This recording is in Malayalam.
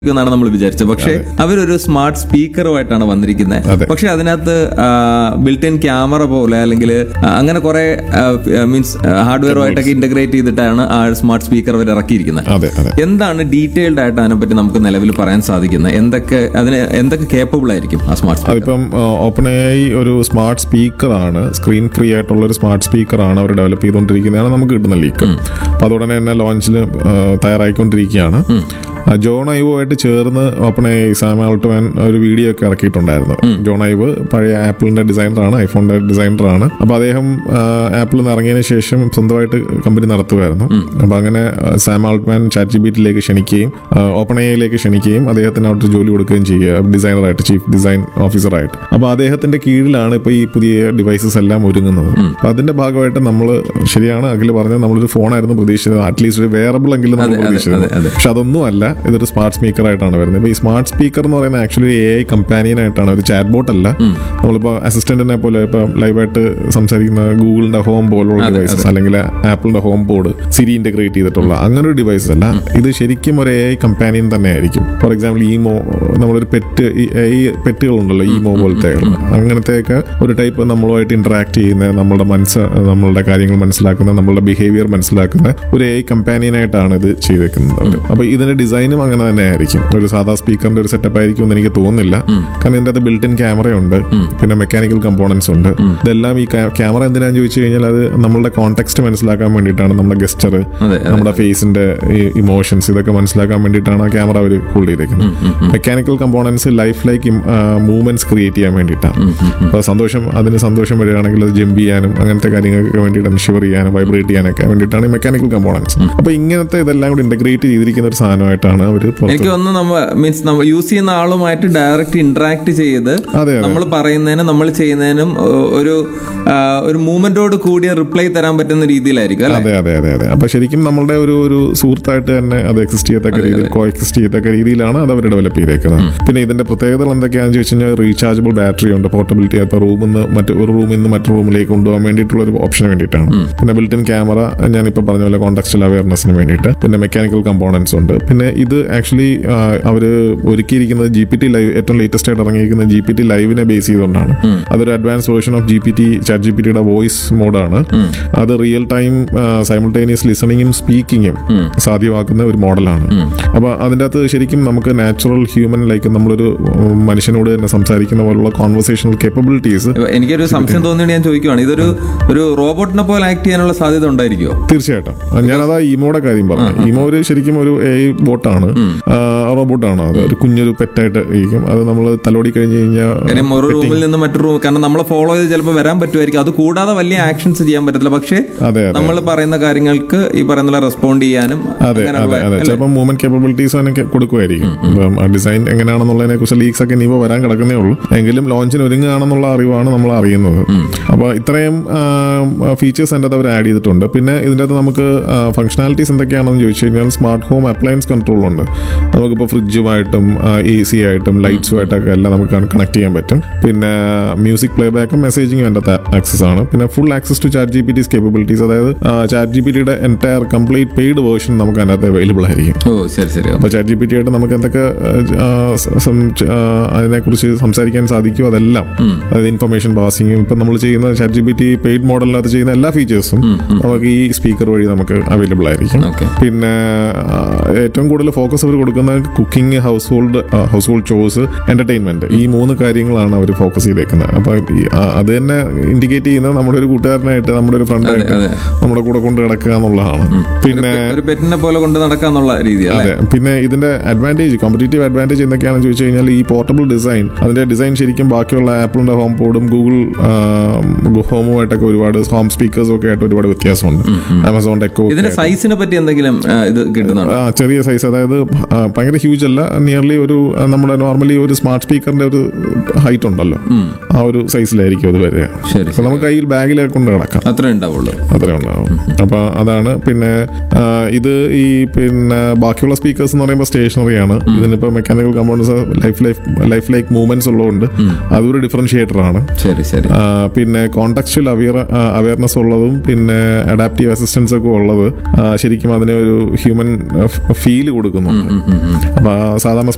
എന്നാണ് നമ്മൾ വിചാരിച്ചത് പക്ഷേ അവരൊരു സ്മാർട്ട് സ്പീക്കറുമായിട്ടാണ് വന്നിരിക്കുന്നത് അതെ. പക്ഷെ അതിനകത്ത് ബിൽറ്റ് ഇൻ ക്യാമറ പോലെ അല്ലെങ്കിൽ അങ്ങനെ കുറെ മീൻസ് ഹാർഡ്വെയറുമായിട്ടൊക്കെ ഇന്റഗ്രേറ്റ് ചെയ്തിട്ടാണ് ആ സ്മാർട്ട് സ്പീക്കർ അവർ ഇറക്കിയിരിക്കുന്നത് അതെ അതെ എന്താണ് ഡീറ്റെയിൽഡ് ആയിട്ട് അതിനെപ്പറ്റി നമുക്ക് നിലവിൽ പറയാൻ സാധിക്കുന്നത് എന്തൊക്കെ അതിന് എന്തൊക്കെ കേപ്പബിൾ ആയിരിക്കും ആ സ്മാർട്ട് സ്പീക്കർ അതിപ്പം ഓപ്പൺ എ ഒരു സ്മാർട്ട് സ്പീക്കറാണ് സ്ക്രീൻ ഫ്രീ ആയിട്ടുള്ള ഒരു സ്മാർട്ട് സ്പീക്കറാണ് അവർ ഡെവലപ്പ് ചെയ്തുകൊണ്ടിരിക്കുന്നതാണ് നമുക്ക് കിട്ടുന്ന ലീക്ക് അപ്പൊ അതുടനെ തന്നെ ലോഞ്ചിൽ തയ്യാറായിക്കൊണ്ടിരിക്കുകയാണ് ആ, ജോൺ ഐവോ ആയിട്ട് ചേർന്ന് ഓപ്പൺ എ സാം ആൾട്ട്മാൻ ഒരു വീഡിയോ ഒക്കെ ഇറക്കിയിട്ടുണ്ടായിരുന്നു ജോൺ ഐവ് പഴയ ആപ്പിളിന്റെ ഡിസൈനറാണ് ഐഫോണിന്റെ ഡിസൈനറാണ് അപ്പൊ അദ്ദേഹം ആപ്പിളിൽ നിന്ന് ഇറങ്ങിയതിന് ശേഷം സ്വന്തമായിട്ട് കമ്പനി നടത്തുമായിരുന്നു അപ്പൊ അങ്ങനെ ആ, സാം ആൾട്ട്മാൻ ചാറ്റ് ജി ബിറ്റിലേക്ക് ക്ഷണിക്കുകയും ഓപ്പൺ എയിലേക്ക് ക്ഷണിക്കുകയും അദ്ദേഹത്തിന് അവിടെ ജോലി കൊടുക്കുകയും ചെയ്യുക ഡിസൈനറായിട്ട് ചീഫ് ഡിസൈൻ ഓഫീസറായിട്ട് അപ്പൊ അദ്ദേഹത്തിന്റെ കീഴിലാണ് ഇപ്പൊ ഈ പുതിയ ഡിവൈസസ് എല്ലാം ഒരുങ്ങുന്നത് അപ്പൊ അതിന്റെ ഭാഗമായിട്ട് നമ്മൾ ശരിയാണ് അഖിൽ പറഞ്ഞത് നമ്മളൊരു ഫോണായിരുന്നു പ്രതീക്ഷിച്ചത് അറ്റ്ലീസ്റ്റ് ഒരു വേറബിൾ എങ്കിലും നമ്മൾ അതെ, അതെ, പ്രതീക്ഷിച്ചത് അതെ. പക്ഷെ അതൊന്നും അല്ല ഇതൊരു സ്മാർട്ട് സ്പീക്കർ ആയിട്ടാണ് വരുന്നത് ഇപ്പൊ ഈ സ്മാർട്ട് സ്പീക്കർ എന്ന് പറയുന്നത് ആക്ച്വലി എ ഐ കമ്പാനിയൻ ആയിട്ടാണ് ഒരു ചാറ്റ് ബോട്ട് അല്ല നമ്മളിപ്പോ അസിസ്റ്റന്റിനെ പോലെ ഇപ്പൊ ലൈവായിട്ട് സംസാരിക്കുന്ന ഗൂഗിളിന്റെ ഹോം പോലുള്ള ഡിവൈസസ് അല്ലെങ്കിൽ ആപ്പിളിന്റെ ഹോം ബോർഡ് സിരി ഇന്റഗ്രേറ്റ് ചെയ്തിട്ടുള്ള അങ്ങനെ ഒരു ഡിവൈസ് അല്ല ഇത് ശരിക്കും ഒരു എ ഐ കമ്പാനിയൻ തന്നെയായിരിക്കും ഫോർ എക്സാമ്പിൾ ഈമോ നമ്മളൊരു പെറ്റ് ഈ പെറ്റുകളുണ്ടല്ലോ ഈമോ പോലത്തെ അങ്ങനത്തെയൊക്കെ ഒരു ടൈപ്പ് നമ്മളുമായിട്ട് ഇന്ററാക്ട് ചെയ്യുന്ന നമ്മളുടെ മനസ്സ് നമ്മളുടെ കാര്യങ്ങൾ മനസ്സിലാക്കുന്ന നമ്മളുടെ ബിഹേവിയർ മനസ്സിലാക്കുന്ന ഒരു എ ഐ കമ്പാനിയൻ ആയിട്ടാണ് ഇത് ചെയ്തേക്കുന്നത് അവര്. അപ്പൊ ഇതിന്റെ ഡിസൈനും അങ്ങനെ തന്നെ ആയിരിക്കും ഒരു സാധാ സ്പീക്കറിന്റെ ഒരു സെറ്റപ്പ് ആയിരിക്കും എന്ന് എനിക്ക് തോന്നുന്നില്ല കാരണം ഇതിന്റെ അത് ബിൽറ്റ് ഇൻ ക്യാമറയുണ്ട് പിന്നെ മെക്കാനിക്കൽ കമ്പോണൻസ് ഉണ്ട് ഇതെല്ലാം ഈ ക്യാമറ എന്തിനാന്ന് ചോദിച്ചു കഴിഞ്ഞാൽ അത് നമ്മളുടെ കോണ്ടെക്സ്റ്റ് മനസ്സിലാക്കാൻ വേണ്ടിയിട്ടാണ് നമ്മുടെ ഗസ്റ്റർ അതെ നമ്മുടെ ഫേസിന്റെ ഇമോഷൻസ് ഇതൊക്കെ മനസ്സിലാക്കാൻ വേണ്ടിയിട്ടാണ് ആ ക്യാമറ അവർ ഹോൾഡ് ചെയ്തേക്കുന്നത് mechanical components life like movements create ചെയ്യാൻ വേണ്ടിയിട്ടാണ് അപ്പോൾ സന്തോഷം അതിന് സന്തോഷം വരികയാണെങ്കിൽ അത് ജമ്പ് ചെയ്യാനും അങ്ങനത്തെ കാര്യങ്ങൾക്കൊക്കെ വേണ്ടിയിട്ടാണ് ഷിവർ ചെയ്യാനും വൈബ്രേറ്റ് ചെയ്യാനൊക്കെ വേണ്ടിയിട്ടാണ് ഈ മെക്കാനിക്കൽ കമ്പോണൻസ് അപ്പൊ ഇങ്ങനത്തെ ഇതെല്ലാം കൂടി ഇന്റഗ്രേറ്റ് ചെയ്തിരിക്കുന്ന ഒരു സാധനമായിട്ടാണ് അവർ എനിക്ക് തോന്നുന്നു നമ്മ മീൻസ് നമ്മൾ യൂസ് ചെയ്യുന്ന ആളുമായിട്ട് ഡയറക്റ്റ് ഇന്ററാക്ട് ചെയ്ത് അതെ അതെ നമ്മൾ പറയുന്നതിനും നമ്മൾ ചെയ്യുന്നതിനും ഏഹ്, ഒരു ആ, ഒരു മൂവ്മെന്റോട് കൂടിയ റിപ്ലൈ തരാൻ പറ്റുന്ന രീതിയിലായിരിക്കും അല്ലെ അതെ അതെ അതെ അതെ അപ്പൊ ശരിക്കും നമ്മളുടെ ഒരു ഒരു സുഹൃത്തായിട്ട് തന്നെ അത് എക്സിസ്റ്റ് ചെയ്യത്തക്ക രീതിയിൽ കോ എക്സിസ്റ്റ് ചെയ്യത്തക്ക രീതിയിലാണ് അത് അവർ ഡെവലപ്പ് ചെയ്തേക്കുന്നത് പിന്നെ ഇതിന്റെ പ്രത്യേകതകൾ എന്തൊക്കെയാണെന്ന് ചോദിച്ചു കഴിഞ്ഞാൽ റീചാർജബിൾ ബാറ്ററി ഉണ്ട് പോർട്ടബിലിറ്റി ഇപ്പൊ റൂമിൽ നിന്ന് മറ്റു ഒരു റൂമിൽ നിന്ന് മറ്റു റൂമിലേക്ക് കൊണ്ടുപോകാൻ വേണ്ടിയിട്ടുള്ള ഒരു ഓപ്ഷന് വേണ്ടിയിട്ടാണ് പിന്നെ ബിൽറ്റ് ഇൻ ക്യാമറ ഞാനിപ്പോൾ പറഞ്ഞ പോലെ കോൺടാക്സ്റ്റൽ അവയർനെസ്സിന് വേണ്ടിയിട്ട് പിന്നെ മെക്കാനിക്കൽ കമ്പോണൻസ് ഉണ്ട് പിന്നെ ഇത് ആക്ച്വലി അവർ ഒരുക്കിയിരിക്കുന്നത് ജി പി ടി ലൈവ് ഏറ്റവും ലേറ്റസ്റ്റ് ആയിട്ട് ഇറങ്ങിയിരിക്കുന്ന ജി പി ടി ലൈവിനെ ബേസ് ചെയ്തുകൊണ്ടാണ് അതൊരു advance version of G P T chat G P ടിയുടെ വോയിസ് മോഡാണ് അത് റിയൽ ടൈം സൈമിൾട്ടേനിയസ് ലിസണിങ്ങും സ്പീക്കിങ്ങും സാധ്യമാക്കുന്ന ഒരു മോഡലാണ് അപ്പൊ അതിൻ്റെ അകത്ത് ശരിക്കും നമുക്ക് നാച്ചുറൽ ഹ്യൂമൻ ലൈക്ക് നമ്മളൊരു ഉം, മനുഷ്യനോട് തന്നെ സംസാരിക്കുന്ന പോലുള്ള കോൺവെർസേഷണൽ കേപ്പബിലിറ്റീസ് എനിക്കൊരു സംശയം തോന്നിയിട്ട് ഞാൻ ചോദിക്കുവാണ് ഇതൊരു ഒരു റോബോട്ടിനെ പോലെ ആക്ട് ചെയ്യാനുള്ള സാധ്യത ഉണ്ടായിരിക്കുമോ തീർച്ചയായിട്ടും ഞാനതാ ഈമോയുടെ കാര്യം പറഞ്ഞു ഈമോ ഒരു ശരിക്കും ഒരു എ ബോട്ടാണ് റോബോട്ടാണ് അത് ഒരു കുഞ്ഞൊരു പെറ്റായിട്ട് ഇരിക്കും അത് നമ്മൾ തലോടി കഴിഞ്ഞ് കഴിഞ്ഞാൽ കാര്യം ഒരു റൂമിൽ നിന്ന് മറ്റൊരു റൂം കാരണം നമ്മളെ ഫോളോ ചെയ്ത് ചിലപ്പോൾ വരാൻ പറ്റുമായിരിക്കും അത് കൂടാതെ വലിയ ആക്ഷൻസ് ചെയ്യാൻ പറ്റത്തില്ല പക്ഷേ അതെ അതെ നമ്മൾ പറയുന്ന കാര്യങ്ങൾക്ക് ഈ പറയുന്ന റെസ്പോണ്ട് ചെയ്യാനും അതെ അങ്ങനെയുള്ള അതെ അതെ ചിലപ്പോൾ മൂവ്മെന്റ് കേപ്പബിലിറ്റീസ് അതിനൊക്കെ കൊടുക്കുമായിരിക്കും ഇപ്പം ആ ഡിസൈൻ എങ്ങനെയാണെന്നുള്ളതിനെ കുറിച്ച് ലീക്സ് ഒക്കെ ഇനിയിപ്പോൾ വരാൻ കിടക്കുന്നേ ഉള്ളൂ എങ്കിലും ലോഞ്ചിന് ഒരുങ്ങുകയാണെന്നുള്ള അറിവാണ് നമ്മൾ അറിയുന്നത് അപ്പോൾ ഇത്രയും ഫീച്ചേഴ്സ് അതിൻ്റെ അകത്ത് അവർ ആഡ് ചെയ്തിട്ടുണ്ട് പിന്നെ ഇതിൻ്റെ അകത്ത് നമുക്ക് ഫംഗ്ഷനാലിറ്റീസ് എന്തൊക്കെയാണെന്ന് ചോദിച്ചു കഴിഞ്ഞാൽ സ്മാർട്ട് ഹോം അപ്ലയൻസ് കൺട്രോൾ ഉണ്ട് നമുക്കിപ്പോൾ ഫ്രിഡ്ജുമായിട്ടും എ സി ആയിട്ടും ലൈറ്റ്സുമായിട്ടൊക്കെ എല്ലാം നമുക്ക് കണക്ട് ചെയ്യാൻ പറ്റും പിന്നെ മ്യൂസിക് പ്ലേ ബാക്കും മെസ്സേജിങ്ങും അതിൻ്റെ ആക്സസ് ആണ് പിന്നെ full access to chat G P T's capabilities അതായത് ചാറ്റ് ജി പി ടിയുടെ എൻറ്റയർ കംപ്ലീറ്റ് പെയ്ഡ് വേർഷൻ നമുക്ക് അതിനകത്ത് അവൈലബിൾ ആയിരിക്കും ഓ ശരി ശരി അപ്പോൾ ചാറ്റ് ജി പി ടി ആയിട്ട് നമുക്ക് എന്തൊക്കെ ആ, സ- സം- ച- ആ, അതിനെക്കുറിച്ച് സംസാരിക്കാൻ സാധിക്കും അതെല്ലാം അതായത് ഇൻഫർമേഷൻ പാസിങ്ങും ഇപ്പം നമ്മൾ ചെയ്യുന്ന chat G P T paid മോഡലിനകത്ത് ചെയ്യുന്ന എല്ലാ ഫീച്ചേഴ്സും നമുക്ക് ഈ സ്പീക്കർ വഴി നമുക്ക് അവൈലബിൾ ആയിരിക്കും ഓക്കെ പിന്നെ ആ, ഏറ്റവും കൂടുതൽ ഫോക്കസ് അവർ കൊടുക്കുന്ന cooking household household ചോസ് എന്റർടൈൻമെന്റ് ഈ മൂന്ന് കാര്യങ്ങളാണ് അവർ ഫോക്കസ് ചെയ്തേക്കുന്നത് അപ്പൊ ഈ, ആ, അത് തന്നെ ഇൻഡിക്കേറ്റ് ചെയ്യുന്നത് നമ്മുടെ ഒരു കൂട്ടുകാരനായിട്ട് നമ്മുടെ ഒരു ഫ്രണ്ടായിട്ട് അതെ. നമ്മുടെ കൂടെ കൊണ്ട് കിടക്കുക എന്നുള്ളതാണ് പിന്നെ ഒരു പെറ്റിനെ പോലെ കൊണ്ട് നടക്കാന്നുള്ള രീതി അല്ലേ അതെ പിന്നെ ഇതിന്റെ അഡ്വാൻറ്റേജ് കോമ്പറ്റേറ്റീവ് അഡ്വാൻറ്റേജ് എന്തൊക്കെയാണെന്ന് ചോദിച്ചു കഴിഞ്ഞാൽ ഈ പോർട്ടബിൾ ഡിസൈൻ അതിന്റെ ഡിസൈൻ ശരിക്കും ബാക്കിയുള്ള ആപ്പിളിന്റെ ഹോം ബോർഡും ഗൂഗിൾ ഹോമുമായിട്ടൊക്കെ ഒരുപാട് ഹോം സ്പീക്കേഴ്സും ഒക്കെ ആയിട്ട് ഒരുപാട് വ്യത്യാസമുണ്ട് ആമസോൺ ടെക്കോ ഇതിന്റെ സൈസിനെ പറ്റി എന്തെങ്കിലും ആ, ഇത് കിട്ടുന്നുണ്ടോ ആ ചെറിയ സൈസ് അതായത് ആ, ഭയങ്കര ഹ്യൂജ് അല്ല നിയർലി ഒരു ആ, നമ്മുടെ നോർമലി ഒരു സ്മാർട്ട് സ്പീക്കറിന്റെ ഒരു ഹൈറ്റ് ഉണ്ടല്ലോ ആ ഒരു സൈസിലായിരിക്കും അത് വരിക ശരി അപ്പൊ നമുക്ക് കയ്യിൽ ബാഗിലേക്ക് കൊണ്ട് കിടക്കാം അത്രേ ഉണ്ടാവുള്ളൂ അത്രേ ഉണ്ടാവും അപ്പൊ അതാണ് പിന്നെ ആ, ഇത് ഈ പിന്നെ ബാക്കിയുള്ള സ്പീക്കേഴ്സ് എന്ന് പറയുമ്പോൾ സ്റ്റേഷനറി ആണ് ഇതിനിപ്പോ mechanical components life life life like movements ഉള്ളതുകൊണ്ട് അതൊരു ഡിഫറൻഷിയേറ്റർ ആണ് ശരി ശരി ആ, പിന്നെ കോൺടാക്ച്വൽ അവയർ അവയർനെസ് ഉള്ളതും പിന്നെ അഡാപ്റ്റീവ് അസിസ്റ്റൻസ് ഒക്കെ ഉള്ളത് ആ, ശരിക്കും അതിനെ ഒരു ഹ്യൂമൻ ഫീൽ കൊടുക്കുന്നുണ്ട് അപ്പൊ ആ സാധാരണ